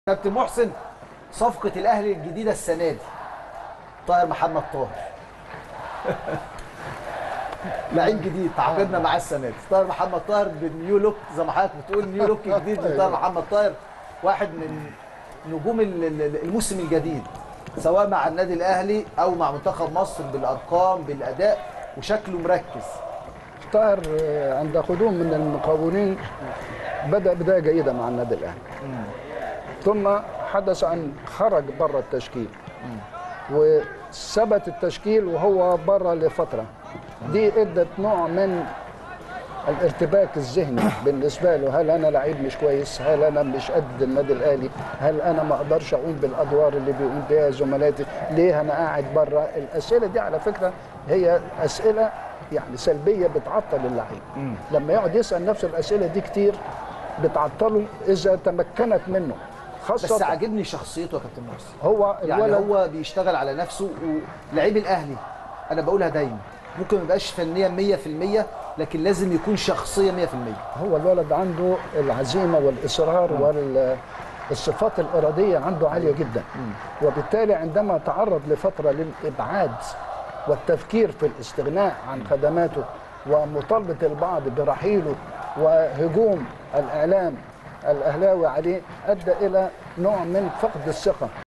كابتن محسن صفقة الأهلي الجديدة السنة دي طاهر محمد طاهر لعيب جديد تعاقدنا معاه السنة دي طاهر محمد طاهر بالنيو لوك زي ما حضرتك بتقول نيو لوك جديد لطاهر محمد طاهر واحد من نجوم ال- ال- الموسم الجديد سواء مع النادي الأهلي أو مع منتخب مصر بالأرقام بالأداء وشكله مركز طاهر آه، عند قدوم من المقاولين بدا بدايه جيده مع النادي الاهلي ثم حدث ان خرج بره التشكيل وثبت التشكيل وهو بره لفتره دي ادت نوع من الارتباك الذهني بالنسبه له هل انا لعيب مش كويس هل انا مش قد النادي الاهلي هل انا ما اقدرش اقوم بالادوار اللي بيقوم بيها زملاتي ليه انا قاعد بره الاسئله دي على فكره هي اسئله يعني سلبيه بتعطل اللعيب لما يقعد يسال نفسه الاسئله دي كتير بتعطله اذا تمكنت منه بس خاصه عاجبني شخصيته يا كابتن محسن هو يعني الولد هو بيشتغل على نفسه ولعيب الاهلي انا بقولها دايما ممكن ما يبقاش فنيا 100% لكن لازم يكون شخصيه 100% هو الولد عنده العزيمه والاصرار والصفات الاراديه عنده عاليه جدا وبالتالي عندما تعرض لفتره للابعاد والتفكير في الاستغناء عن خدماته ومطالبه البعض برحيله وهجوم الاعلام الاهلاوي عليه ادى الى نوع من فقد الثقه